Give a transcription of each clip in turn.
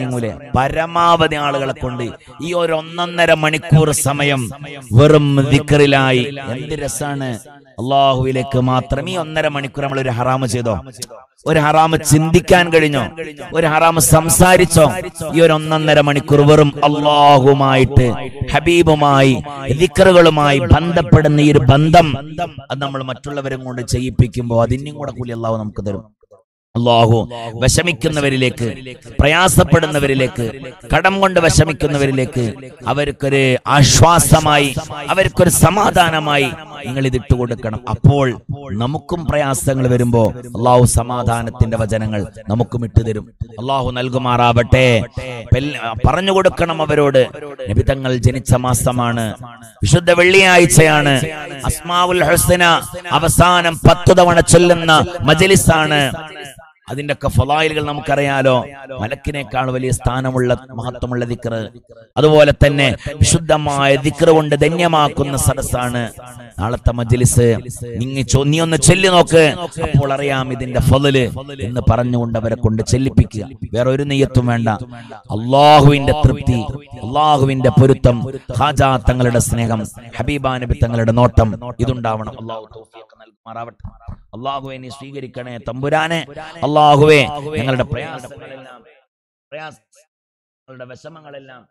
തുടങ്ങൂലേ പരമാവധി ആളുകളെ കൊണ്ട് ഈ ഒരു ഒന്നൊന്നര മണിക്കൂർ സമയം വെറും ദിക്കറിലായി എന്ത് രസാണ് അള്ളാഹുവിലേക്ക് മാത്രം ഈ ഒന്നര മണിക്കൂർ നമ്മൾ ഒരു ഹറാമ് ചെയ്തോ ഒരു ഹറാമ് ചിന്തിക്കാൻ കഴിഞ്ഞോ ഒരു ഹറാമ് സംസാരിച്ചോ ഈ ഒരു ഒന്നൊന്നര മണിക്കൂർ വെറും അള്ളാഹുമായിട്ട് ഹബീബുമായി ദിക്കറുകളുമായി ബന്ധപ്പെടുന്ന ഈ ഒരു ബന്ധം അത് നമ്മൾ മറ്റുള്ളവരും കൊണ്ട് ചെയ്യിപ്പിക്കുമ്പോൾ അതിനും കൂടെ കൂലി അള്ളാഹു നമുക്ക് തരും അള്ളാഹു വിഷമിക്കുന്നവരിലേക്ക് പ്രയാസപ്പെടുന്നവരിലേക്ക് കടം കൊണ്ട് വിഷമിക്കുന്നവരിലേക്ക് അവർക്കൊരു ആശ്വാസമായി അവർക്കൊരു സമാധാനമായി നിങ്ങൾ ഇത് ഇട്ടുകൊടുക്കണം അപ്പോൾ നമുക്കും പ്രയാസങ്ങൾ വരുമ്പോ അള്ളാഹു സമാധാനത്തിന്റെ വചനങ്ങൾ നമുക്കും ഇട്ടുതരും അള്ളാഹു നൽകുമാറാവട്ടെ പെൽ- പറഞ്ഞു കൊടുക്കണം അവരോട് നബിതങ്ങൾ ജനിച്ച മാസമാണ് വിശുദ്ധ വെള്ളിയാഴ്ചയാണ് അസ്മാവുൽ ഹുസ്ന അവസാനം പത്തു തവണ ചൊല്ലുന്ന മജലിസാണ് അതിന്റെ ഒക്കെ ഫലായിലുകൾ നമുക്കറിയാലോ മലക്കിനേക്കാൾ വലിയ സ്ഥാനമുള്ള മഹത്വമുള്ള ദിക്റ് അതുപോലെ തന്നെ വിശുദ്ധമായ ദിക്റ് കൊണ്ട് ധന്യമാക്കുന്ന സദസ്സാണ് നാളത്തെ മജ്ലിസ് നിങ്ങ ചൊ- നീ ഒന്ന് ചൊല്ലി നോക്ക് അപ്പോൾ അറിയാം ഇതിന്റെ ഫലല് എന്ന് പറഞ്ഞുകൊണ്ട് അവരെ കൊണ്ട് ചെല്ലിപ്പിക്കുക വേറെ ഒരു നെയ്യത്തും വേണ്ട അള്ളാഹുവിന്റെ തൃപ്തി അള്ളാഹുവിന്റെ പൊരുത്തം ഹാജാ തങ്ങളുടെ സ്നേഹം ഹബീബാ നബി തങ്ങളുടെ നോട്ടം ഇതുണ്ടാവണം അള്ളാഹു തൗഫീഖ് നൽകുമാറാവട്ടെ അള്ളാഹുവെ നീ സ്വീകരിക്കണേ തമ്പുരാനെ അള്ളാഹുവെ ഞങ്ങളുടെ പ്രയാസങ്ങളെല്ലാം പ്രയാസങ്ങളുടെ വിഷമങ്ങളെല്ലാം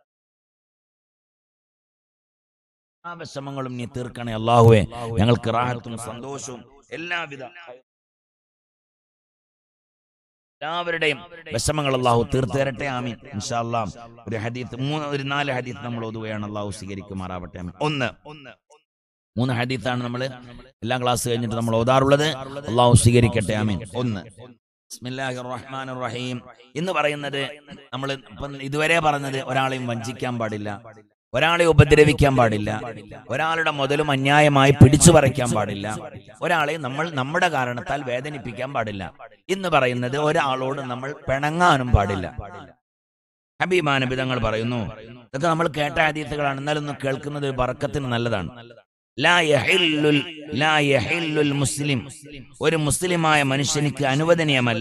ആ വിഷമങ്ങളും നീ തീർക്കണേ അള്ളാഹുവെ ഞങ്ങൾക്ക് റാഹത്തും സന്തോഷവും എല്ലാവിധ എല്ലാവരുടെയും വിഷമങ്ങൾ അള്ളാഹു തീർത്തു തരട്ടെ ആമീൻ ഇൻഷാ അല്ലാഹ് ഒരു ഹദീത്ത് മൂന്ന് ഒരു നാല് ഹദീത്ത് നമ്മൾ ഓതുകയാണ് അള്ളാഹു സ്വീകരിക്കുമാറാവട്ടെ ആമീൻ ഒന്ന് ഒന്ന് മൂന്ന് ഹദീത്താണ് നമ്മൾ എല്ലാ ക്ലാസ് കഴിഞ്ഞിട്ട് നമ്മൾ ഓതാറുള്ളത് അള്ളാഹു സ്വീകരിക്കട്ടെ ആമീൻ ഒന്ന് ബിസ്മില്ലാഹിർ റഹ്മാനിർ റഹീം എന്ന് പറയുന്നത് നമ്മൾ ഇപ്പം ഇതുവരെ പറഞ്ഞത് ഒരാളെയും വഞ്ചിക്കാൻ പാടില്ല ഒരാളെ ഉപദ്രവിക്കാൻ പാടില്ല ഒരാളുടെ മുതലും അന്യായമായി പിടിച്ചു പറിക്കാൻ പാടില്ല ഒരാളെ നമ്മൾ നമ്മുടെ കാരണത്താൽ വേദനിപ്പിക്കാൻ പാടില്ല എന്ന് പറയുന്നത് ഒരാളോട് നമ്മൾ പിണങ്ങാനും പാടില്ല ഹബീബാനബി തങ്ങൾ പറയുന്നു ഇതൊക്കെ നമ്മൾ കേട്ട ഹദീസുകളാണ് എന്നാലും ഒന്ന് കേൾക്കുന്നത് ഒരു ബറക്കത്തിന് നല്ലതാണ് ലാ യഹില്ലുൽ ലാ യഹില്ലുൽ മുസ്ലിം ഒരു മുസ്ലിമായ മനുഷ്യനിക്ക് അനുവദനീയമല്ല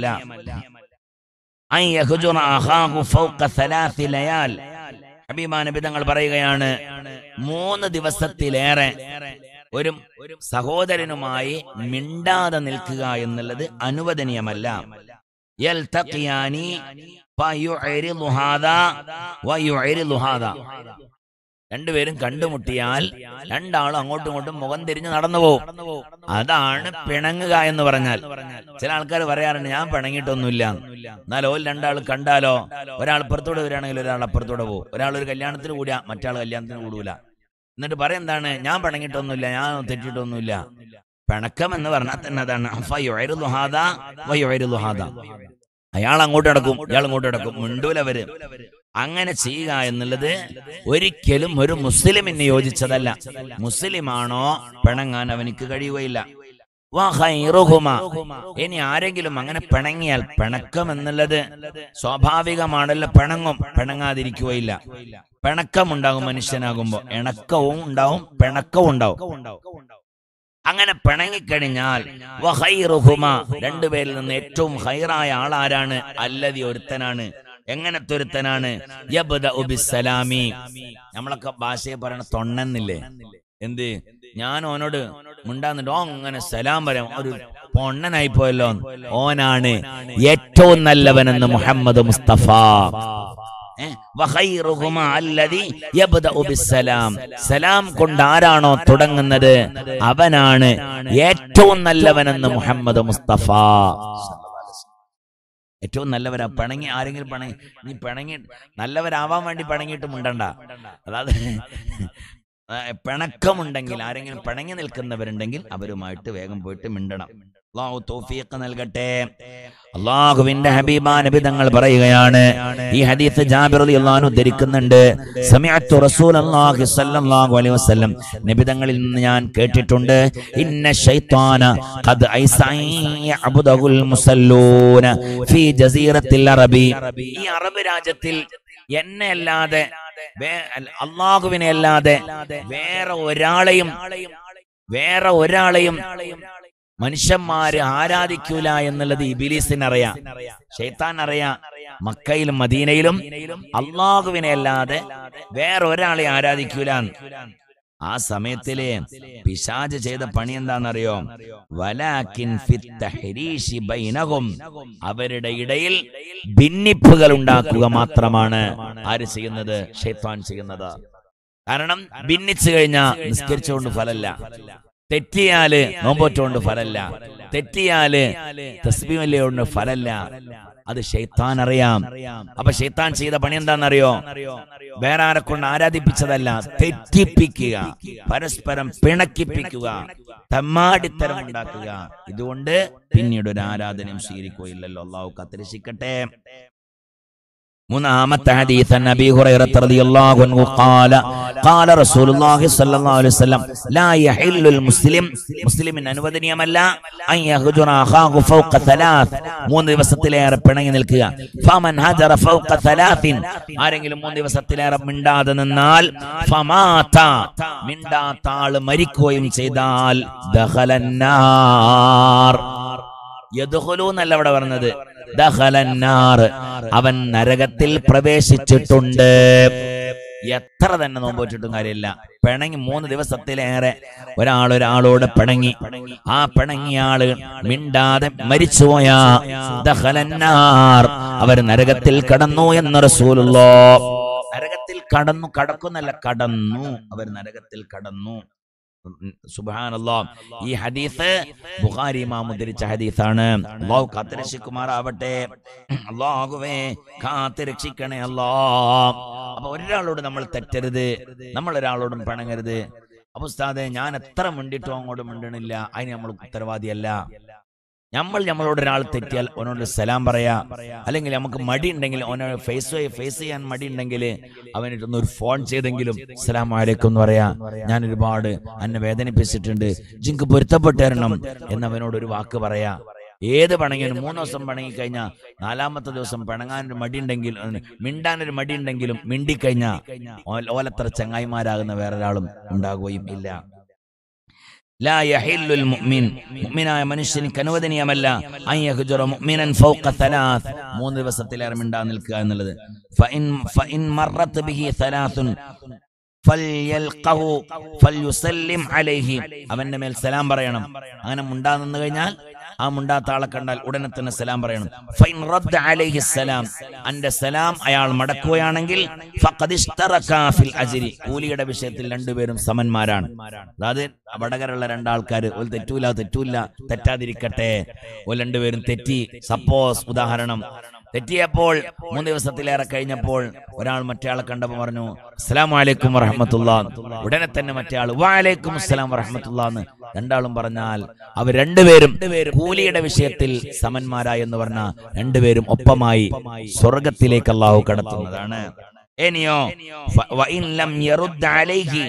അൻ യഹ്ജുറ അഖാഹു ഫൗക സലാസി ലയാൽ ഹബീബാ നബി തങ്ങൾ പറയുകയാണ് മൂന്ന് ദിവസത്തിലേറെ ഒരു സഹോദരനുമായി മിണ്ടാതെ നിൽക്കുക എന്നുള്ളത് അനുവദനീയമല്ല യൽതഖിയാനി ഫയുഇരിദു ഹാദാ വയുഇരിദു ഹാദാ രണ്ടുപേരും കണ്ടുമുട്ടിയാൽ രണ്ടാളും അങ്ങോട്ടും ഇങ്ങോട്ടും മുഖം തിരിഞ്ഞ് നടന്നു പോകും അതാണ് പിണങ്ങുക എന്ന് പറഞ്ഞാൽ ചില ആൾക്കാർ പറയാറുണ്ട് ഞാൻ പിണങ്ങിയിട്ടൊന്നുമില്ല എന്നാൽ ഓൽ രണ്ടാൾ കണ്ടാലോ ഒരാൾ ഇപ്പുറത്തൂടെ വരികയാണെങ്കിൽ ഒരാൾ അപ്പുറത്തൂടെ പോകും ഒരാൾ ഒരു കല്യാണത്തിന് കൂടിയാ മറ്റാൾ കല്യാണത്തിന് കൂടൂല എന്നിട്ട് പറയും എന്താണ് ഞാൻ പിണങ്ങിയിട്ടൊന്നുമില്ല ഞാൻ തെറ്റിയിട്ടൊന്നുമില്ല പിണക്കം എന്ന് പറഞ്ഞാൽ തന്നെ അതാണ് ഫയുഇരിദു ഹാദാ വയുഇരിദു ഹാദാ. അയാൾ അങ്ങോട്ട് നടക്കും ഇയാൾ ഇങ്ങോട്ട് നടക്കും മിണ്ടൂലവര് അങ്ങനെ ചെയ്യുക എന്നുള്ളത് ഒരിക്കലും ഒരു മുസ്ലിമിന് യോജിച്ചതല്ല മുസ്ലിമാണോ പിണങ്ങാൻ അവനിക്ക് കഴിയുകയില്ല വഖൈറുഹുമ. ഇനി ആരെങ്കിലും അങ്ങനെ പിണങ്ങിയാൽ പിണക്കം എന്നുള്ളത് സ്വാഭാവികമാണല്ലോ പിണങ്ങും പിണങ്ങാതിരിക്കുകയില്ല പിണക്കമുണ്ടാകും മനുഷ്യനാകുമ്പോ ഇണക്കവും ഉണ്ടാവും പിണക്കവും ഉണ്ടാവും അങ്ങനെ പിണങ്ങിക്കഴിഞ്ഞാൽ വഖൈറുഹുമ. രണ്ടുപേരിൽ നിന്ന് ഏറ്റവും ഹൈറായ ആളാരാണ് അല്ലതി ഒരുത്തനാണ് എങ്ങനത്തെ ഒരുത്തനാണ് യബ്ദഉ ബിസ്സലാമി നമ്മളൊക്കെ ഭാഷയെ പറയണ തൊണ്ണെന്നില്ലേ എന്ത് ഞാൻ ഓനോട് മുണ്ടാന്നിട്ട് ഓ അങ്ങനെ സലാം പറയാം ഒരു പൊണ്ണനായി പോയല്ലോ ഓനാണ് ഏറ്റവും നല്ലവനെന്ന് മുഹമ്മദ് മുസ്തഫ ഏ? വഖൈറുഹുമ അല്ലദി യബ്ദഉ ബിസ്സലാം. സലാം കൊണ്ട് ആരാണോ തുടങ്ങുന്നത് അവനാണ് ഏറ്റവും നല്ലവനെന്ന് മുഹമ്മദ് മുസ്തഫ ഏറ്റവും നല്ലവരാ പിണങ്ങി ആരെങ്കിലും പിണങ്ങി നീ പിണങ്ങി നല്ലവരാവാൻ വേണ്ടി പിണങ്ങിയിട്ട് മുണ്ടണ്ട അതായത് ആ, പിണക്കമുണ്ടെങ്കിൽ ആരെങ്കിലും പിണങ്ങി നിൽക്കുന്നവരുണ്ടെങ്കിൽ അവരുമായിട്ട് വേഗം പോയിട്ട് മിണ്ടണം അള്ളാഹു തൗഫീഖ് നൽകട്ടെ അള്ളാഹുവിന്റെ ഹബീബാ നബി തങ്ങൾ പറയുകയാണ് ഈ ഹദീസ് ജാബിർ റളിയല്ലാഹു അൻഹു ധരിക്കുന്നുണ്ട് സമിഅത്തു റസൂലല്ലാഹി സ്വല്ലല്ലാഹു അലൈഹി വസല്ലം നബി തങ്ങളിൽ നിന്ന് ഞാൻ കേട്ടിട്ടുണ്ട് ഇന്ന ശൈത്താന ഖദ് ഐസഅൻ യഅബുദുൽ മുസല്ലൂന ഫീ ജസീറത്തിൽ അറബി ഈ അറബ് രാജ്യത്തിൽ എന്നെ അല്ലാതെ വേ- അല്ല, അള്ളാഹുവിനെ അല്ലാതെ വേറെ ഒരാളെയും വേറെ ഒരാളെയും മനുഷ്യന്മാര് ആരാധിക്കൂല എന്നുള്ളത് ഇബിലീസിന് അറിയാം ഷെയ്ത്താൻ അറിയാം മക്കയിലും മദീനയിലും അള്ളാഹുവിനെ അല്ലാതെ വേറൊരാളെ ആരാധിക്കൂല ആ സമയത്തിലെ പിശാജ് ചെയ്ത പണി എന്താണെന്നറിയോ വലാക്കിൻ ഫിത് തഹ്രീശി ബൈനഹും അവരുടെ ഇടയിൽ ഭിന്നിപ്പുകൾ ഉണ്ടാക്കുക മാത്രമാണ് ആര് ചെയ്യുന്നത് ഷെയ്ത്താൻ ചെയ്യുന്നത് കാരണം ഭിന്നിച്ചു കഴിഞ്ഞാൽ നിസ്കരിച്ചുകൊണ്ട് ഫലല്ല തെറ്റിയാല് നോമ്പോറ്റുകൊണ്ട് ഫലല്ല തെറ്റിയാല് തസ്ബീമല്ലയോണ്ട് ഫലല്ല അത് ഷെയ്ത്താൻ അറിയാം അപ്പൊ ഷെയ്ത്താൻ ചെയ്ത പണി എന്താണെന്നറിയോ വേറെ ആരെ കൊണ്ട് ആരാധിപ്പിച്ചതല്ല തെറ്റിപ്പിക്കുക പരസ്പരം പിണക്കിപ്പിക്കുക തമ്മാടിത്തരം ഉണ്ടാക്കുക ഇതുകൊണ്ട് പിന്നീട് ഒരു ആരാധനയും സ്വീകരിക്കുകയില്ലല്ലോ അള്ളാഹു കത്തിരശിക്കട്ടെ മൂന്നാമത്തെ ഹദീസ് അൻ അബീ ഹുറൈറ റളിയല്ലാഹു അൻഹു ഖാല ഖാല റസൂലുള്ളാഹി സ്വല്ലല്ലാഹു അലൈഹി വസല്ലം ലാ യഹില്ലുൽ മുസ്ലിം മുസ്ലിമിന് അനുവദനീയമല്ല അൻ യഹ്ജുറ അഖാഹു ഫൗഖ തലാത്ത് മൂന്ന് ദിവസത്തിലേറെ പിണങ്ങി നിൽക്കുക ഫമൻ ഹജറ ഫൗഖ തലാത്തിൻ ആരെങ്കിലും മൂന്ന് ദിവസത്തിലേറെ മിണ്ടാതെ നിന്നാൽ ഫമാത മിണ്ടാത്ത ആള് മരിക്കുകയും ചെയ്താൽ ദഖലന്നാർ യദ്ഖുലു എന്നല്ല ഇവിടെ പറഞ്ഞത് ദഖലന്നാർ അവൻ നരകത്തിൽ പ്രവേശിച്ചിട്ടുണ്ട് എത്ര തന്നെ നോമ്പ് വെച്ചിട്ടും കാര്യമില്ല പിണങ്ങി മൂന്ന് ദിവസത്തിലേറെ ഒരാൾ ഒരാളോട് പിണങ്ങി ആ പിണങ്ങിയ ആള് മിണ്ടാതെ മരിച്ചുപോയ ദഖലന്നാർ അവർ നരകത്തിൽ കടന്നു എന്ന് റസൂലുള്ളോ നരകത്തിൽ കടന്നു കടക്കുന്നല്ല കടന്നു അവർ നരകത്തിൽ കടന്നു സുബാനല്ലോ ഈ ഹദീസ് ബുഖാരി ഇമാം ഉദ്ധരിച്ച ഹദീസാണ് അള്ളാഹു കാത്തുരക്ഷിക്കുമാറാവട്ടെ അള്ളാഹുവേ കാത്തുരക്ഷിക്കണേ അല്ലാ അപ്പൊ ഒരാളോട് നമ്മൾ തെറ്റരുത് നമ്മൾ ഒരാളോടും പിണങ്ങരുത് അപ്പൊ ഉസ്താദെ ഞാൻ എത്ര മിണ്ടിട്ടോ അങ്ങോട്ട് മിണ്ടണില്ല അതിന് നമ്മൾ ഉത്തരവാദിയല്ല നമ്മൾ നമ്മളോട് ഒരാൾ തെറ്റിയാൽ അവനോട് സലാം പറയാ അല്ലെങ്കിൽ നമുക്ക് മടി ഉണ്ടെങ്കിൽ അവനോട് ഫേസ് ഫേസ് ചെയ്യാൻ മടി ഉണ്ടെങ്കിൽ അവനിട്ടൊന്ന് ഒരു ഫോൺ ചെയ്തെങ്കിലും സലാം അലൈക്കും എന്ന് പറയാ ഞാൻ ഒരുപാട് എന്നെ വേദനിപ്പിച്ചിട്ടുണ്ട് ജിങ്ക് പൊരുത്തപ്പെട്ടു തരണം എന്നവനോട് ഒരു വാക്ക് പറയാ ഏത് പണങ്ങിനും മൂന്ന് ദിവസം പണങ്ങി കഴിഞ്ഞാൽ നാലാമത്തെ ദിവസം പിണങ്ങാനൊരു മടിയുണ്ടെങ്കിൽ അവന് മിണ്ടാനൊരു മടിയുണ്ടെങ്കിലും മിണ്ടിക്കഴിഞ്ഞാൽ ഓലത്ര ചങ്ങായിമാരാകുന്ന വേറൊരാളും ഉണ്ടാകുകയും ഇല്ല ലാ യഹില്ലുൽ മുഅ്മിൻ മുഅ്മിനായ മനുഷ്യനിക്ക് അനുവദനീയമല്ല അൻ യഹ്ജുറ മുഅ്മിനൻ ഫൗഖ തലാത്ത് മൂന്ന് ദിവസത്തിലേറെ മിണ്ടാ നിൽക്കുക എന്നുള്ളത് ഫഇൻ ഫഇൻ മറത്ത് ബിഹി തലാത്തുൻ ഫൽയൽഖഹു ഫൽയുസല്ലിം അലൈഹി അവന്റെ മേൽ സലാം പറയണം അങ്ങനെ മുണ്ടാ നിന്ന് കഴിഞ്ഞാൽ ആ മുണ്ടാത്ത ആളെ കണ്ടാൽ ഉടനെ തന്നെ സലാം പറയണം ഫൈൻ റദ്ദ അലൈഹി സലാം അന്റെ സലാം അയാൾ മടക്കുകയാണെങ്കിൽ ഫഖദ് ഇഷ്തറകാ ഫിൽ അജ്രി കൂലിയുടെ വിഷയത്തിൽ രണ്ടുപേരും സമന്മാരാണ് അതായത് വടകരുള്ള രണ്ടാൾക്കാർ ഒരു തെറ്റൂല തെറ്റൂല തെറ്റാതിരിക്കട്ടെ ഒരു രണ്ടുപേരും തെറ്റി സപ്പോസ് ഉദാഹരണം തെറ്റിയപ്പോൾ മൂന്ന് ദിവസത്തിലേറെ കഴിഞ്ഞപ്പോൾ ഒരാൾ മറ്റേയാളെ കണ്ടപ്പോൾ പറഞ്ഞു അസ്സലാം വലൈക്കും വറഹമത്തുള്ള ഉടനെ തന്നെ മറ്റേയാൾ വാലൈക്കും അസ്സലാം വറഹമത്തുള്ള എന്ന് രണ്ടാളും പറഞ്ഞാൽ അവർ രണ്ടുപേരും കൂലിയുടെ വിഷയത്തിൽ സമന്മാരായി എന്ന് പറഞ്ഞ രണ്ടുപേരും ഒപ്പമായി സ്വർഗത്തിലേക്ക് അള്ളാഹു കടത്തുന്നതാണ് ഇനിയോ ഫ- വഇൻ ലം യറുദ്ദ അലൈഹി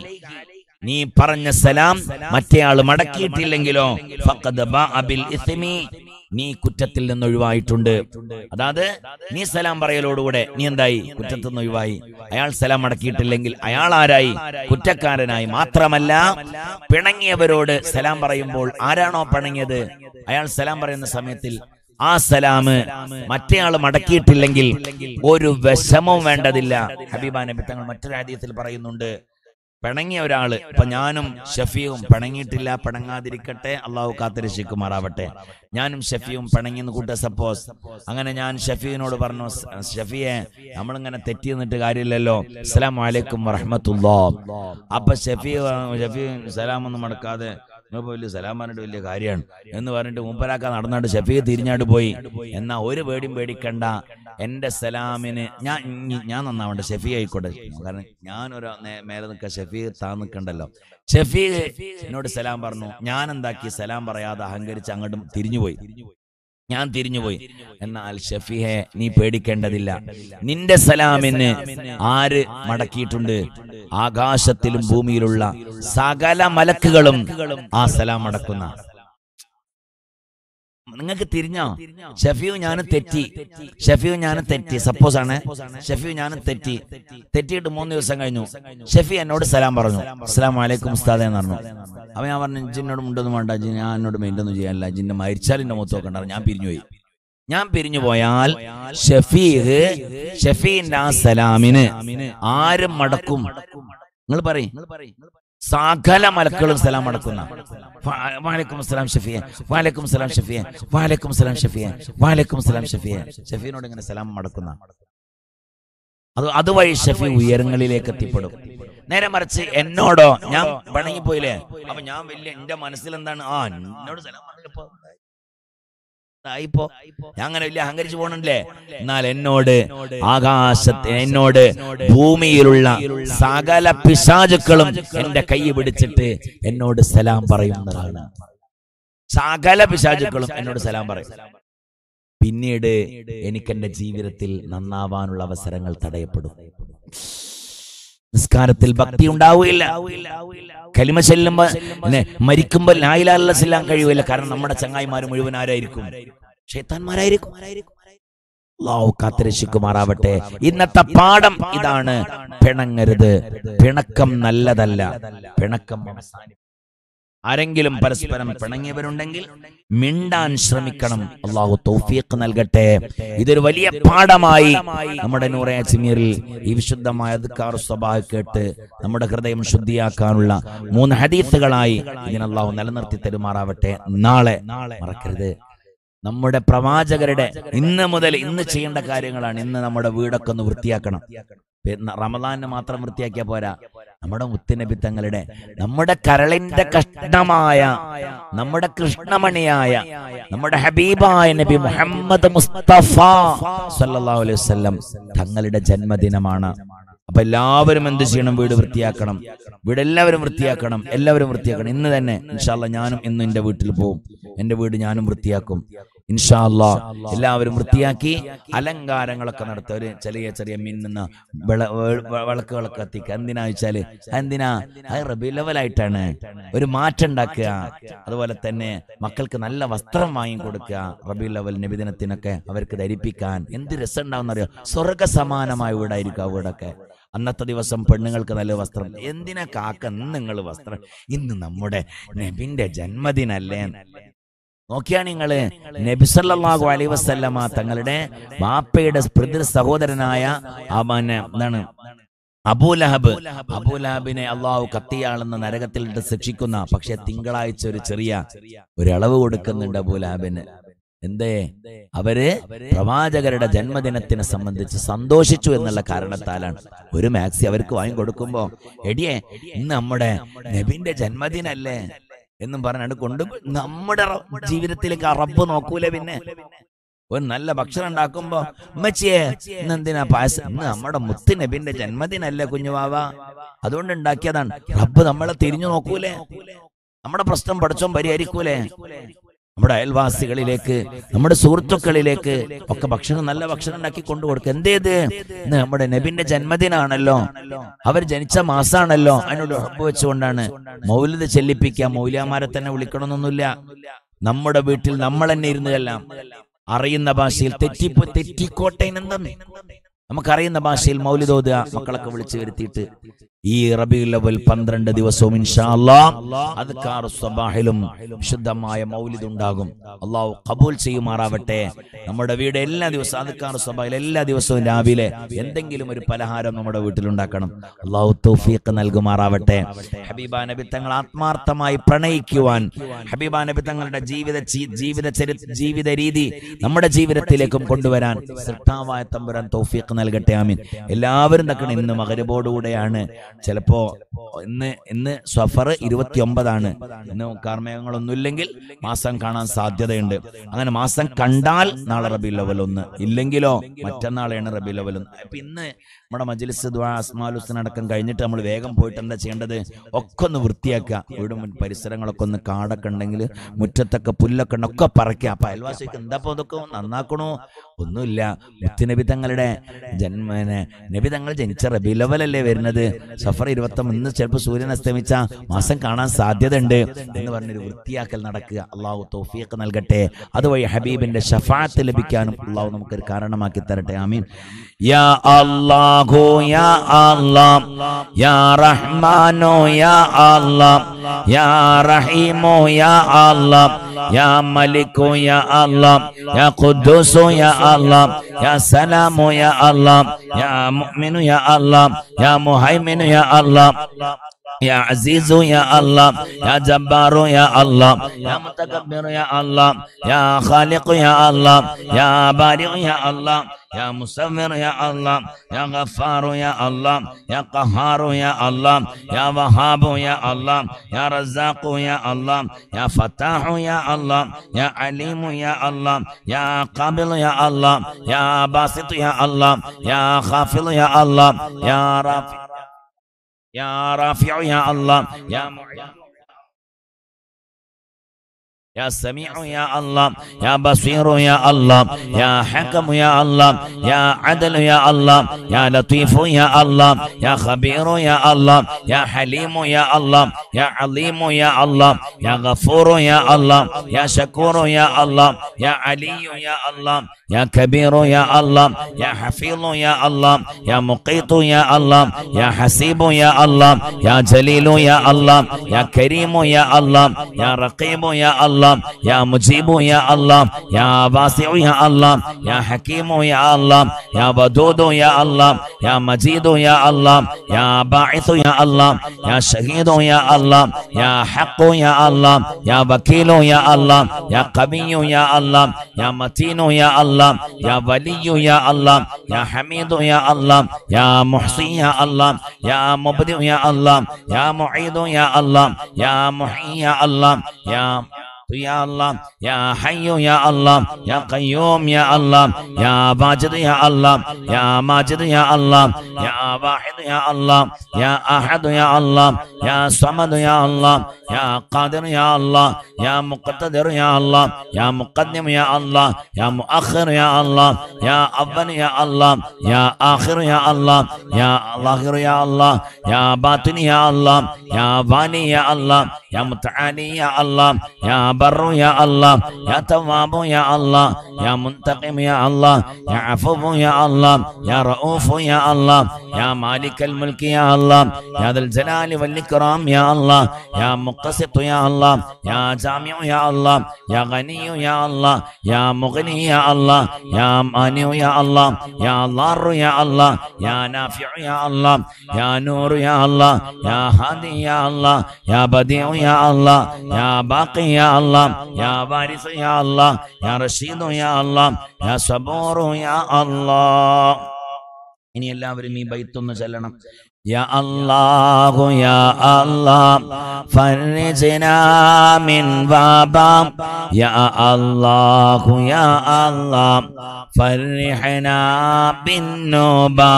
നീ പറഞ്ഞ സലാം മറ്റേയാൾ മടക്കിയിട്ടില്ലെങ്കിലോ ഫഖദ് ബാഅ ബിൽ ഇസ്മി നീ കുറ്റത്തിൽ നിന്ന് ഒഴിവായിട്ടുണ്ട് അതായത് നീ സലാം പറയലോടുകൂടെ നീ എന്തായി കുറ്റത്തിൽ നിന്ന് ഒഴിവായി അയാൾ സലാം മടക്കിയിട്ടില്ലെങ്കിൽ അയാൾ ആരായി കുറ്റക്കാരനായി മാത്രമല്ല പിണങ്ങിയവരോട് സലാം പറയുമ്പോൾ ആരാണോ പിണങ്ങിയത് അയാൾ സലാം പറയുന്ന സമയത്തിൽ ആ സലാമ് മറ്റേയാൾ മടക്കിയിട്ടില്ലെങ്കിൽ ഒരു വിഷമവും വേണ്ടതില്ല ഹബീബാ നബി തങ്ങൾ മറ്റൊരു ഹദീസിൽ പറയുന്നുണ്ട് പിണങ്ങിയ ഒരാള് ഇപ്പൊ ഞാനും ഷഫീവും പിണങ്ങിയിട്ടില്ല പിണങ്ങാതിരിക്കട്ടെ അള്ളാഹു കാത്തിരക്ഷിക്കുമാറാവട്ടെ ഞാനും ഷഫീവും പിണങ്ങിന്ന് കൂട്ട സപ്പോസ് അങ്ങനെ ഞാൻ ഷഫീനോട് പറഞ്ഞു "സ്- ഷഫിയെ നമ്മളിങ്ങനെ തെറ്റി നിന്നിട്ട് കാര്യമില്ലല്ലോ അസ്സലാം വലൈക്കും വറഹമത്തുല്ലാ അപ്പൊ ഷഫീ ഷഫീ സലാം ഒന്നും മടക്കാതെ നിങ്ങൾക്ക് വലിയ സലാം പറഞ്ഞിട്ട് വലിയ കാര്യമാണ് എന്ന് പറഞ്ഞിട്ട് മുമ്പരാക്ക നടന്നാണ്ട് ഷഫീ തിരിഞ്ഞാണ്ട് പോയി എന്നാ ഒരു പേടിയും പേടിക്കണ്ട എന്റെ സലാമിന് ഞാൻ ഇനി- ഞാൻ നന്നാവണ്ട ഷഫീ ആയിക്കോട്ടെ കാരണം ഞാനൊരു നേ- മേലെ നിൽക്കുക ഷഫീ താ നിൽക്കണ്ടല്ലോ ഷഫീ എന്നോട് സലാം പറഞ്ഞു ഞാൻ എന്താക്കി സലാം പറയാതെ അഹങ്കരിച്ച് അങ്ങോട്ടും തിരിഞ്ഞുപോയി ഞാൻ തിരിഞ്ഞുപോയി എന്നാൽ ഷഫീഹെ നീ പേടിക്കേണ്ടതില്ല നിന്റെ സലാമിന് ആര് മടക്കിയിട്ടുണ്ട് ആകാശത്തിലും ഭൂമിയിലുള്ള സകല മലക്കുകളും ആ സലാം മടക്കുന്ന നിങ്ങൾക്ക് തിരിഞ്ഞോ ഷഫീവ് ഞാനും തെറ്റി ഷഫീവ് ഞാനും തെറ്റി സപ്പോസ് ആണ് ഷഫീവ് ഞാനും തെറ്റി തെറ്റിയിട്ട് മൂന്ന് ദിവസം കഴിഞ്ഞു ഷഫി എന്നോട് സലാം പറഞ്ഞു അസ്സലാം വലൈക്കും ഉസ്താദെ എന്ന് പറഞ്ഞു അപ്പൊ ഞാൻ പറഞ്ഞു ജിന്നോട് മുണ്ടൊന്നും വേണ്ട ജി ഞാൻ എന്നോട് മെയിൻ്റെ ഒന്നും ചെയ്യാനില്ല ജിന്നെ മരിച്ചാൽ എന്റെ മുഖത്ത് നോക്കണ്ട ഞാൻ പിരിഞ്ഞുപോയി ഞാൻ പിരിഞ്ഞു പോയാൽ ഷഫീഖ് ഷഫീന്റെ ആ സലാമിന് ആരും മടക്കും നിങ്ങൾ പറയും സകല മലക്കളും സലാം മടക്കുന്ന വാലൈക്കും സലാം ഷഫിയെ വാലൈക്കും സലാം ഷഫിയെ വാലൈക്കും സലാം ഷഫിയെ വാലൈക്കും സലാം ഷഫിയെ ഷഫീനോട് ഇങ്ങനെ സലാം മടക്കുന്ന അത് അതുവഴി ഷഫി ഉയരങ്ങളിലേക്ക് എത്തിപ്പെടും നേരെ മറിച്ച് എന്നോടോ ഞാൻ പിണങ്ങിപ്പോയില്ലേ അപ്പൊ ഞാൻ വലിയ എന്റെ മനസ്സിൽ എന്താണ് ആ എന്നോട് സലാം പറഞ്ഞപ്പോ ആയിപ്പോ ഞാൻ അങ്ങനെ വലിയ അഹങ്കരിച്ചു പോകണില്ലേ എന്നാൽ എന്നോട് ആകാശത്തെ എന്നോട് ഭൂമിയിലുള്ള സകല പിശാചുക്കളും എന്റെ കൈ പിടിച്ചിട്ട് എന്നോട് സലാം പറയുന്നതാണ് സകല പിശാചുക്കളും എന്നോട് സലാം പറയും പിന്നീട് എനിക്ക് എന്റെ ജീവിതത്തിൽ നന്നാവാനുള്ള അവസരങ്ങൾ തടയപ്പെടും നിസ്കാരത്തിൽ ഭക്തി ഉണ്ടാവുകയില്ല കലിമ ചെല്ലുമ്പോ പിന്നെ മരിക്കുമ്പോ ലായിലാല്ല ചെല്ലാൻ കഴിയുകയില്ല കാരണം നമ്മുടെ ചങ്ങായിമാർ മുഴുവൻ ആരായിരിക്കും ഷെയ്ത്താന്മാരായിരിക്കും അള്ളാഹു കാത്തിരക്ഷിക്കുമാറാവട്ടെ ഇന്നത്തെ പാഠം ഇതാണ് പിണങ്ങരുത് പിണക്കം നല്ലതല്ല പിണക്കം അവസാനിപ്പിക്കണം ആരെങ്കിലും പരസ്പരം പിണങ്ങിയവരുണ്ടെങ്കിൽ മിണ്ടാൻ ശ്രമിക്കണം അള്ളാഹു തൗഫീഖ് നൽകട്ടെ ഇതൊരു വലിയ പാഠമായി നമ്മുടെ നൂറെ അജ്മീറിൽ ഈ വിശുദ്ധമായ അദ്കാർ സ്വഭാവ കേട്ട് നമ്മുടെ ഹൃദയം ശുദ്ധിയാക്കാനുള്ള മൂന്ന് ഹദീസുകളായി ഇതിന് അള്ളാഹു നിലനിർത്തി തരുമാറാവട്ടെ നാളെ മറക്കരുത് നമ്മുടെ പ്രവാചകരുടെ ഇന്ന് മുതൽ ഇന്ന് ചെയ്യേണ്ട കാര്യങ്ങളാണ് ഇന്ന് നമ്മുടെ വീടൊക്കെ ഒന്ന് വൃത്തിയാക്കണം പിന്നെ റമദാനിന് മാത്രം വൃത്തിയാക്കിയാ പോരാ നമ്മുടെ മുത്തുനബി തങ്ങളുടെ നമ്മുടെ കരളിന്റെ കഷ്ണമായ നമ്മുടെ കൃഷ്ണമണിയായ നമ്മുടെ ഹബീബായ നബി മുഹമ്മദ് മുസ്തഫ സല്ലല്ലാഹു അലൈഹി വസല്ലം തങ്ങളുടെ ജന്മദിനമാണ് അപ്പൊ എല്ലാവരും എന്ത് ചെയ്യണം വീട് വൃത്തിയാക്കണം വീട് എല്ലാവരും വൃത്തിയാക്കണം എല്ലാവരും വൃത്തിയാക്കണം ഇന്ന് തന്നെ ഇൻഷാല്ല ഞാനും ഇന്ന് എന്റെ വീട്ടിൽ പോകും എന്റെ വീട് ഞാനും വൃത്തിയാക്കും ഇൻഷാല്ല എല്ലാവരും വൃത്തിയാക്കി അലങ്കാരങ്ങളൊക്കെ നടത്തുക ഒരു ചെറിയ ചെറിയ മിന്നുന്ന വിള വെ- വിളക്കുകളൊക്കെ കത്തിക്കുക എന്തിനാ വെച്ചാല് എന്തിനാ അത് റബി ലെവലായിട്ടാണ് ഒരു മാറ്റം ഉണ്ടാക്കുക അതുപോലെ തന്നെ മക്കൾക്ക് നല്ല വസ്ത്രം വാങ്ങി കൊടുക്കുക റബി ലെവൽ നബിദിനത്തിനൊക്കെ അവർക്ക് ധരിപ്പിക്കാൻ എന്ത് രസം ഉണ്ടാവും അറിയോ സ്വർഗ സമാനമായ വീടായിരിക്കും ആ വീടൊക്കെ അന്നത്തെ ദിവസം പെണ്ണുങ്ങൾക്ക് നല്ല വസ്ത്രം എന്തിനാ കാക്ക ഇന്ന് നിങ്ങൾ വസ്ത്രം ഇന്ന് നമ്മുടെ നബിന്റെ ജന്മദിനല്ലേ നോക്കിയാ നിങ്ങള് നബിസല്ലാഹു അലൈ വസല്ലമ തങ്ങളുടെ ബാപ്പയുടെ പിതൃ സഹോദരനായ അവന് എന്താണ് അബൂലഹബ് അബൂലഹബിനെ അള്ളാഹു കത്തിയാളെന്ന് നരകത്തിലിട്ട് ശിക്ഷിക്കുന്ന പക്ഷെ തിങ്കളാഴ്ച ഒരു ചെറിയ ഒരു അളവ് കൊടുക്കുന്നുണ്ട് അബൂലഹബിന് എന്തേ അവര് പ്രവാചകരുടെ ജന്മദിനത്തിനെ സംബന്ധിച്ച് സന്തോഷിച്ചു എന്നുള്ള കാരണത്താലാണ് ഒരു മാക്സി അവർക്ക് വാങ്ങിക്കൊടുക്കുമ്പോ എടിയെ ഇന്ന് നമ്മുടെ നബിന്റെ ജന്മദിനല്ലേ എന്നും പറഞ്ഞാണ് കൊണ്ട് നമ്മുടെ റ- ജീവിതത്തിലേക്ക് ആ റബ്ബ് നോക്കൂലേ പിന്നെ ഒരു നല്ല ഭക്ഷണം ഉണ്ടാക്കുമ്പോ ഉമ്മച്ചിയെ ഇന്ന് എന്തിനാ പായസം ഇന്ന് നമ്മുടെ മുത്ത് നബിന്റെ ജന്മദിനല്ലേ കുഞ്ഞുവാവ അതുകൊണ്ട് ഉണ്ടാക്കിയതാണ് റബ്ബ് നമ്മളെ തിരിഞ്ഞു നോക്കൂലേ നമ്മുടെ പ്രശ്നം പഠിച്ചോൻ പരിഹരിക്കൂലേ നമ്മുടെ അയൽവാസികളിലേക്ക് നമ്മുടെ സുഹൃത്തുക്കളിലേക്ക് ഒക്കെ ഭക്ഷണം നല്ല ഭക്ഷണം ഉണ്ടാക്കി കൊണ്ടുകൊടുക്കുക എന്തേത് ഇന്ന് നമ്മുടെ നബിന്റെ ജന്മദിനാണല്ലോ അവർ ജനിച്ച മാസാണല്ലോ അതിനോട് ഉറപ്പ് വെച്ചുകൊണ്ടാണ് മൗലിത ചെല്ലിപ്പിക്കുക മൗലിയാമാരെ തന്നെ വിളിക്കണമെന്നൊന്നുമില്ല നമ്മുടെ വീട്ടിൽ നമ്മൾ തന്നെ ഇരുന്നതെല്ലാം അറിയുന്ന ഭാഷയിൽ തെറ്റിപ്പോ തെറ്റിക്കോട്ടെ എന്തെന്ന് നമുക്കറിയുന്ന ഭാഷയിൽ മൗലിദോദ മക്കളൊക്കെ വിളിച്ചു വരുത്തിയിട്ട് ഈ റബീഉൽ അവൽ പന്ത്രണ്ട് ദിവസവും ഇൻഷാ അല്ലാ അദ്കാർ സ്വബാഹിലും വിശുദ്ധമായ മൗലിദ് ഉണ്ടാകും അള്ളാഹു കബൂൽ ചെയ്യുമാറാവട്ടെ നമ്മുടെ വീട് എല്ലാ ദിവസവും അദ്കാർ സ്വബാഹിൽ എല്ലാ ദിവസവും രാവിലെ എന്തെങ്കിലും ഒരു പലഹാരം നമ്മുടെ വീട്ടിൽ ഉണ്ടാക്കണം അള്ളാഹു തൗഫീഖ് നൽകുമാറാവട്ടെ ഹബീബ നബി തങ്ങൾ ആത്മാർത്ഥമായി പ്രണയിക്കുവാൻ ഹബീബ നബി തങ്ങളുടെ ജീവിത ചി- ജീവിത ചരി ജീവിത രീതി നമ്മുടെ ജീവിതത്തിലേക്കും കൊണ്ടുവരാൻ സൃഷ്ടാവായ തമ്പുരാൻ തൗഫീഖ് നൽകട്ടെ ആമീൻ എല്ലാവരും തക്കണം ഇന്ന് മകരബോടുകൂടെയാണ് ചിലപ്പോ ഇന്ന് ഇന്ന് സഫർ ഇരുപത്തി ഒമ്പതാണ് ഇന്ന് കാർമേഘങ്ങളൊന്നുമില്ലെങ്കിൽ മാസം കാണാൻ സാധ്യതയുണ്ട് അങ്ങനെ മാസം കണ്ടാൽ നാളെ റബി ലെവൽ ഒന്ന് ഇല്ലെങ്കിലോ മറ്റന്നാളെയാണ് റബി ലെവൽ ഒന്ന് അപ്പൊ ഇന്ന് നമ്മുടെ മജ്ലിസ് ദുആ അസ്മാലുസ്ന അടക്കം കഴിഞ്ഞിട്ട് നമ്മൾ വേഗം പോയിട്ട് എന്താ ചെയ്യേണ്ടത് ഒക്കെ ഒന്ന് വൃത്തിയാക്കുക വീടും പരിസരങ്ങളൊക്കെ ഒന്ന് കാടൊക്കെ ഉണ്ടെങ്കിൽ മുറ്റത്തൊക്കെ പുല്ലൊക്കെ ഉണ്ട് ഒക്കെ പറിക്കുക അപ്പൊ അയൽവാസിക്ക് എന്താ ഇപ്പൊ ഇതൊക്കെ നന്നാക്കണോ ഒന്നുമില്ല മുത്തുനബി തങ്ങളുടെ ജന്മനെ നബി തങ്ങൾ ജനിച്ച റബി ലെവലല്ലേ വരുന്നത് സഫർ ഇരുപത്തി ഇന്ന് ചിലപ്പോൾ സൂര്യൻ അസ്തമിച്ച മാസം കാണാൻ സാധ്യതയുണ്ട് എന്ന് പറഞ്ഞൊരു വൃത്തിയാക്കൽ നടക്കുക അള്ളാഹു തൗഫീഖ് നൽകട്ടെ അതുവഴി ഹബീബിന്റെ ഷഫാത്ത് ലഭിക്കാനും അള്ളാഹു നമുക്കൊരു കാരണമാക്കി തരട്ടെ ആമീൻ യാ അല്ലാഹു യാ അല്ലാഹ് യാ റഹ്മാനോ യാ അല്ലാഹ് യാ റഹീമോ യാ അല്ലാഹ് يا ملك يا الله يا قدوس يا الله يا سلام يا الله يا مؤمن يا الله يا مهيمن يا الله يا عزيز يا الله يا جبار يا الله يا متكبر يا الله يا خالق يا الله يا بارئ يا الله يا مصور يا الله يا غفار يا الله يا قهار يا الله يا وهاب يا الله يا رزاق يا الله يا فتاح يا الله يا عليم يا الله يا قابل يا الله يا باسط يا الله يا خافض يا الله يا رافع يا رافع يا الله يا معين يا سميع يا الله يا بصير يا الله يا حكم يا الله يا عدل يا الله يا لطيف يا الله يا خبير يا الله يا حليم يا الله يا عليم يا الله يا غفور يا الله يا شكور يا الله يا علي يا الله يا كبير يا الله يا حفيظ يا الله يا مقيت يا الله يا حسيب يا الله يا جليل يا الله يا كريم يا الله يا رقيب يا الله يا مجيب يا الله يا واسع يا الله يا حكيم يا الله يا ودود يا الله يا مجيد يا الله يا باعث يا الله يا شهيد يا الله يا حق يا الله يا وكيل يا الله يا قوي يا الله يا متين يا الله يا ولي يا الله يا حميد يا الله يا محصي يا الله يا مبدئ يا الله يا معيد يا الله يا محيي يا الله يا يا الله يا حي يا الله يا قيوم يا الله يا ماجد يا الله يا ماجد يا الله يا واحد يا الله يا أحد يا الله يا صمد يا الله يا قادر يا الله يا مقتدر يا الله يا مقدم يا الله يا مؤخر يا الله يا أول يا الله يا آخر يا الله يا ظاهر يا الله يا باطن يا الله يا باني يا الله يا متعالي يا الله يا بر يا الله يا تواب يا الله يا منتقم يا الله يا عفو يا الله يا رؤوف يا الله يا مالك الملك يا الله يا ذا الجلال والإكرام يا الله يا مقسط يا الله يا جامع يا الله يا غني يا الله يا مغني يا الله يا مانع يا الله يا ضار يا الله يا نافع يا الله يا نور يا الله يا هادي يا الله يا بديع يا الله يا باقي يا الله يا وارث يا الله يا رشيد يا الله يا صبور يا الله ഇനി എല്ലാവരും ഈ ബൈത്തൊന്ന് ചെല്ലണം يا الله يا الله فرجنا من بابا يا الله يا الله فرحنا بالنوبة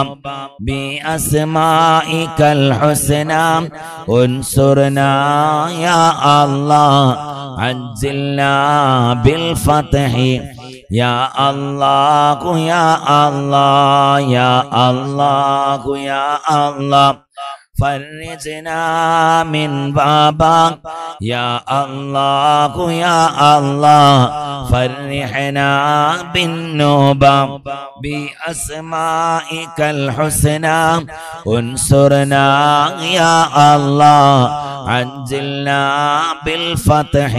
بأسمائك الحسنى انصرنا يا الله عجلنا بالفتح يا الله يا الله يا الله يا الله فرجنا من بابك يا الله يا الله فرحنا بالنوبة بأسمائك الحسنى انصرنا يا الله عجلنا بالفتح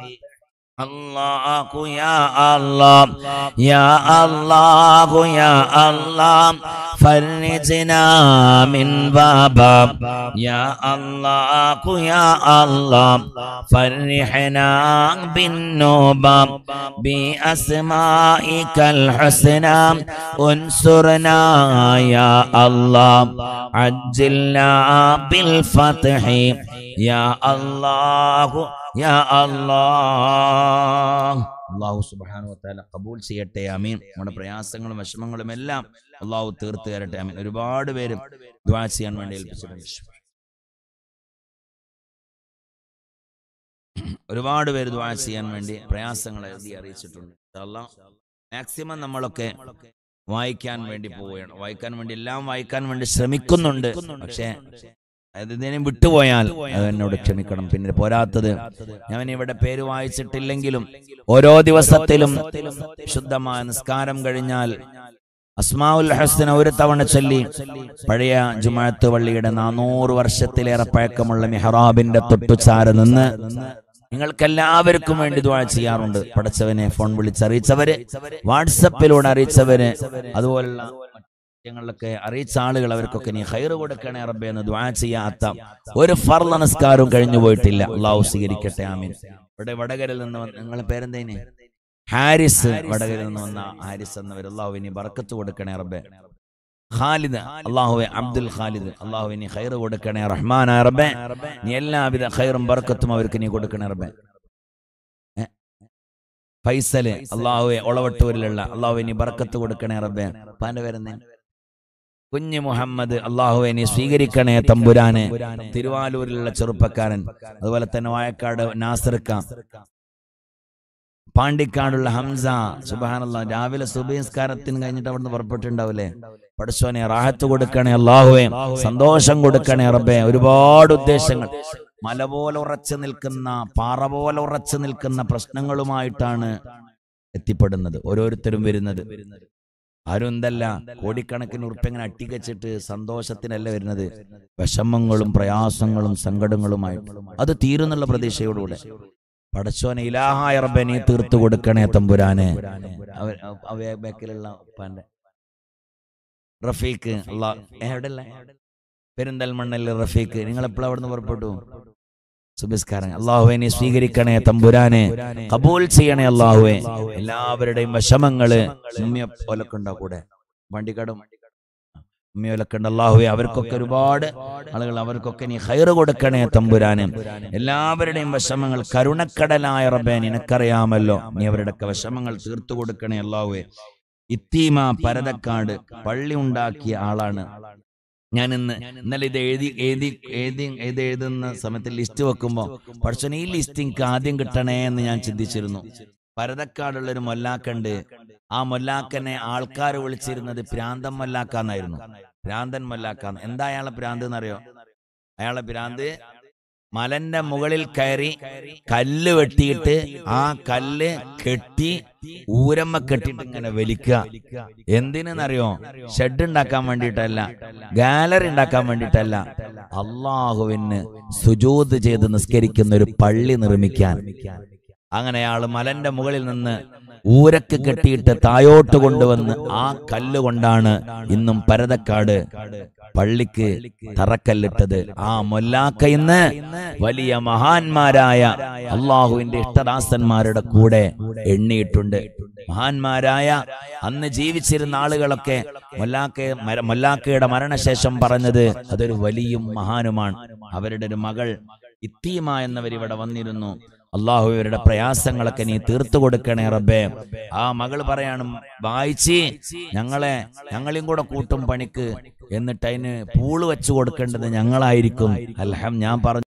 الله يا الله يا الله يا الله فرجنا من بابا يا الله يا الله فرحنا بالنوبة بأسمائك الحسنى انصرنا يا الله عجلنا بالفتح يا الله യാ അല്ലാഹ് അള്ളാഹു സുബ്ഹാനഹു വതആല കബൂൽ ചെയ്യട്ടെ ആമീൻ നമ്മുടെ പ്രയാസങ്ങളും വിഷമങ്ങളും എല്ലാം അള്ളാഹു തീർത്ത് തരട്ടെ ആമീൻ ഒരുപാട് പേര് ദുആ ചെയ്യാൻ വേണ്ടി ഏൽപ്പിച്ചിട്ടുണ്ട് ഒരുപാട് പേര് ദുആ ചെയ്യാൻ വേണ്ടി പ്രയാസങ്ങൾ എഴുതി അറിയിച്ചിട്ടുണ്ട് മാക്സിമം നമ്മളൊക്കെ വായിക്കാൻ വേണ്ടി പോവുകയാണ് വായിക്കാൻ വേണ്ടി എല്ലാം വായിക്കാൻ വേണ്ടി ശ്രമിക്കുന്നുണ്ട് പക്ഷേ അത് ഇതിനെ വിട്ടുപോയാൽ അത് എന്നോട് ക്ഷമിക്കണം പിന്നെ പോരാത്തത് ഞാൻ ഇവിടെ പേര് വായിച്ചിട്ടില്ലെങ്കിലും ഓരോ ദിവസത്തിലും ശുദ്ധമായ നിസ്കാരം കഴിഞ്ഞാൽ അസ്മാഉൽ ഹസ്ന ഒരു തവണ ചൊല്ലി പഴയ ജുമാഅത്ത് പള്ളിയുടെ നാനൂറ് വർഷത്തിലേറെ പഴക്കമുള്ള മെഹ്റാബിന്റെ തൊട്ടുചാര നിന്ന് നിങ്ങൾക്ക് എല്ലാവർക്കും വേണ്ടി ദ്വാ ചെയ്യാറുണ്ട് പടച്ചവനെ ഫോൺ വിളിച്ചറിയിച്ചവര് വാട്സപ്പിലൂടെ അറിയിച്ചവര് അതുപോലുള്ള ഞങ്ങളിലൊക്കെ അറിയിച്ച ആളുകൾ അവർക്കൊക്കെ നീ ഹൈറ് കൊടുക്കണേ റബ്ബെ എന്ന് ദ്വാ ചെയ്യാത്ത ഒരു ഫർള നമസ്കാരവും കഴിഞ്ഞു പോയിട്ടില്ല അള്ളാഹു സ്വീകരിക്കട്ടെ ആമീൻ ഇവിടെ വടകരയിൽ നിന്ന് വന്ന നിങ്ങളെ പേരെന്തേന് ഹാരിസ് വടകരയിൽ നിന്ന് വന്ന ഹാരിസ് എന്നവർ അള്ളാഹു ഇനി ബർക്കത്ത് കൊടുക്കണേ റബ്ബെ ഖാലിദ് അള്ളാഹുവെ അബ്ദുൽ ഖാലിദ് അള്ളാഹു ഇനി ഹൈറ് കൊടുക്കണേ റഹ്മാൻ റബ്ബെ നീ എല്ലാവിധ ഹൈറും ബർക്കത്തും അവർക്ക് നീ കൊടുക്കണേ റബ്ബെ ഏ? ഫൈസല് അള്ളാഹുവെ ഒളവട്ടൂരിലുള്ള അള്ളാഹു ഇനി ബർക്കത്ത് കൊടുക്കണേ റബ്ബെ പാന്റെ പേരെന്തേ കുഞ്ഞ് മുഹമ്മദ് അള്ളാഹുവെ നീ സ്വീകരിക്കണേ തമ്പുരാന് തിരുവാലൂരിലുള്ള ചെറുപ്പക്കാരൻ അതുപോലെ തന്നെ വായക്കാട് നാസർക്ക പാണ്ടിക്കാടുള്ള ഹംസ സുബാനല്ല രാവിലെ സുബഹിസ്കാരത്തിന് കഴിഞ്ഞിട്ട് അവിടുന്ന് പുറപ്പെട്ടിട്ടുണ്ടാവില്ലേ പടച്ചോനെ റാഹത്ത് കൊടുക്കണേ അള്ളാഹുവെ സന്തോഷം കൊടുക്കണേ റബ്ബെ ഒരുപാട് ഉദ്ദേശങ്ങൾ മല പോലെ ഉറച്ചു നിൽക്കുന്ന പാറ പോലെ ഉറച്ചു നിൽക്കുന്ന പ്രശ്നങ്ങളുമായിട്ടാണ് എത്തിപ്പെടുന്നത് ഓരോരുത്തരും വരുന്നത് ആരും എന്തല്ല കോടിക്കണക്കിന് ഉറുപ്പ്യങ്ങനെ അട്ടിക്കച്ചിട്ട് സന്തോഷത്തിനല്ല വരുന്നത് വിഷമങ്ങളും പ്രയാസങ്ങളും സങ്കടങ്ങളുമായിട്ട് അത് തീരുന്നുള്ള പ്രതീക്ഷയോടുകൂടെ പടച്ചോനെ ഇലാഹായ റബ്ബെ നീ തീർത്തു കൊടുക്കണേ തമ്പുരാനെ അവ- അവ ബാക്കിലുള്ള ഉപ്പാന്റെ റഫീഖ് അള്ളാ എവിടെയല്ല പെരിന്തൽമണ്ണല്ലേ റഫീഖ് നിങ്ങൾ എപ്പോഴും അവിടുന്ന് പുറപ്പെട്ടു സുബിസ്കാരൻ അള്ളാഹുവെ നീ സ്വീകരിക്കണേ തമ്പുരാനെ കബൂൽ ചെയ്യണേ അള്ളാഹുവെ എല്ലാവരുടെയും വിഷമങ്ങള് ഉമ്മിയൊലൊക്കെ ഉണ്ടോ കൂടെ വണ്ടിക്കടും ഉമ്മിയൊലൊക്കെ ഉണ്ട് അള്ളാഹുവെ അവർക്കൊക്കെ ഒരുപാട് ആളുകൾ അവർക്കൊക്കെ നീ ഹൈറ് കൊടുക്കണേ തമ്പുരാന് എല്ലാവരുടെയും വിഷമങ്ങൾ കരുണക്കടലായ റബ്ബേ നിനക്കറിയാമല്ലോ നീ അവരുടെയൊക്കെ വിഷമങ്ങൾ തീർത്തു കൊടുക്കണേ അള്ളാഹുവെ ഇത്തീമ പരതക്കാട് പള്ളി ഉണ്ടാക്കിയ ആളാണ് ഞാൻ ഇന്ന് ഇന്നലെ ഇത് എഴുതി എഴുതി എഴുതി ഇത് എഴുതുന്ന സമയത്ത് ലിസ്റ്റ് വെക്കുമ്പോ പക്ഷേ ഈ ലിസ്റ്റ് എനിക്ക് ആദ്യം കിട്ടണേ എന്ന് ഞാൻ ചിന്തിച്ചിരുന്നു പരതക്കാടുള്ള ഒരു മൊല്ലാക്കുണ്ട് ആ മൊല്ലാക്കനെ ആൾക്കാർ വിളിച്ചിരുന്നത് പ്രാന്തൻ മൊല്ലാക്കാന്നായിരുന്നു ഭ്രാന്തൻ മൊല്ലാക്കാന്ന് എന്താ അയാളെ ഭ്രാന്ത് എന്നറിയോ അയാളെ ഭ്രാന്ത് മലന്റെ മുകളിൽ കയറി കല്ല് വെട്ടിയിട്ട് ആ കല്ല് കെട്ടി ഊരമ്മ കെട്ടിയിട്ട് ഇങ്ങനെ വലിക്കുക എന്തിനെന്നറിയോ ഷെഡ് ഉണ്ടാക്കാൻ വേണ്ടിയിട്ടല്ല ഗാലറി ഉണ്ടാക്കാൻ വേണ്ടിയിട്ടല്ല അള്ളാഹുവിന് സുജൂത് ചെയ്ത് നിസ്കരിക്കുന്ന ഒരു പള്ളി നിർമ്മിക്കാൻ അങ്ങനെ അയാള് മലന്റെ മുകളിൽ നിന്ന് ഊരക്ക് കെട്ടിയിട്ട് തായോട്ട് കൊണ്ടുവന്ന് ആ കല്ല് കൊണ്ടാണ് ഇന്നും പരതക്കാട് പള്ളിക്ക് തറക്കല്ലിട്ടത് ആ മൊല്ലാക്ക ഇന്ന് വലിയ മഹാന്മാരായ അള്ളാഹുവിന്റെ ഇഷ്ടദാസന്മാരുടെ കൂടെ എണ്ണിയിട്ടുണ്ട് മഹാന്മാരായ അന്ന് ജീവിച്ചിരുന്ന ആളുകളൊക്കെ മൊല്ലാക്ക മര- മൊല്ലാക്കയുടെ മരണശേഷം പറഞ്ഞത് അതൊരു വലിയ മഹാനുമാണ് അവരുടെ ഒരു മകൾ ഇത്തീമ എന്നവർ ഇവിടെ വന്നിരുന്നു അള്ളാഹു ഇവരുടെ പ്രയാസങ്ങളൊക്കെ നീ തീർത്തു കൊടുക്കണേ റബ്ബേ ആ മകൾ പറയാണ് വായിച്ച് ഞങ്ങളെ ഞങ്ങളെയും കൂടെ കൂട്ടും പണിക്ക് എന്നിട്ട് അതിന് പൂള് വെച്ചു കൊടുക്കേണ്ടത് ഞങ്ങളായിരിക്കും അൽഹം ഞാൻ പറഞ്ഞു